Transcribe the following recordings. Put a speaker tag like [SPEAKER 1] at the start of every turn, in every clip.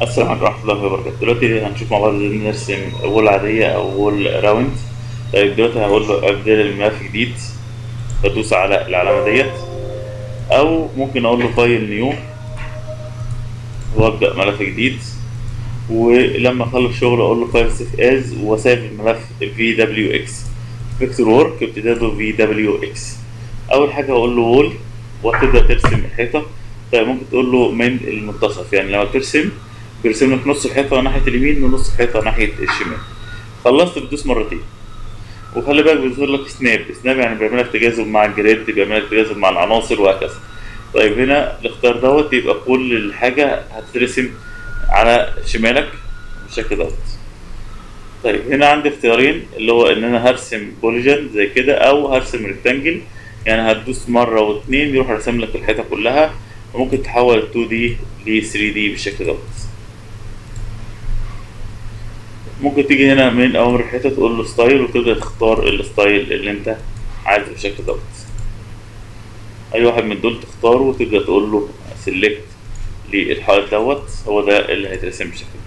[SPEAKER 1] السلام عليكم ورحمة الله وبركاته دلوقتي هنشوف مع بعض ازاي نرسم وول عادية أو وول راوند طيب دلوقتي هقول له أبدل الملف جديد بدوس على العلامة ديت أو ممكن أقول له فايل نيو وأبدأ ملف جديد ولما أخلص شغل أقول له فايل سيف از وأسيف الملف في دبليو إكس فيكتور وورك امتداده في دبليو إكس أول حاجة هقول له وول وهتبدأ ترسم الحيطة طيب ممكن تقول له من المنتصف يعني لما ترسم بيرسم لك نص الحيطة ناحية اليمين ونص الحيطة ناحية الشمال خلصت بتدوس مرتين وخلي بالك بيظهر لك سناب سناب يعني بيعمل لك تجاذب مع الجريد بيعمل لك تجاذب مع العناصر وهكذا طيب هنا الاختيار دوت يبقى كل الحاجة هتترسم على شمالك بالشكل دوت طيب هنا عندي اختيارين اللي هو ان انا هرسم بوليجن زي كده او هرسم ريكتانجل يعني هتدوس مرة واتنين يروح راسم لك الحيطة كلها وممكن تحول 2 دي ل 3 دي بالشكل دوت ممكن تيجي هنا من اوامر الحيطه تقول له ستايل وتبدا تختار الستايل اللي انت عايزه بالشكل دوت اي واحد من دول تختاره وتبدا تقول له سيلكت للحائط دوت هو ده اللي هيترسم بالشكل ده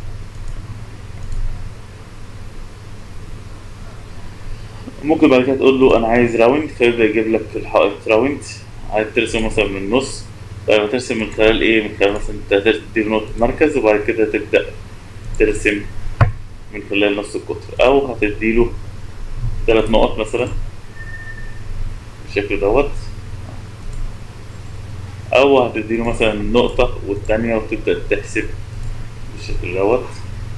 [SPEAKER 1] ممكن بعد كده تقول له انا عايز راوند فيبدا يجيب لك الحائط راوند عايز ترسم مثلا من النص طيب هترسم من خلال ايه من خلال مثلا انت تدي نقطة مركز وبعد كده تبدأ ترسم من خلال نص القطر او هتديله ثلاث نقط مثلا بالشكل دوت او هتديله مثلا نقطة والتانية وتبدأ تحسب بالشكل دوت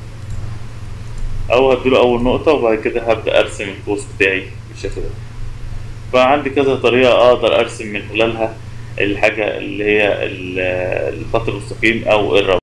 [SPEAKER 1] او هديله اول نقطة وبعد كده هبدأ ارسم القوس بتاعي بالشكل ده فعندي كذا طريقة اقدر ارسم من خلالها الحاجة اللي هي الخط المستقيم او الرابط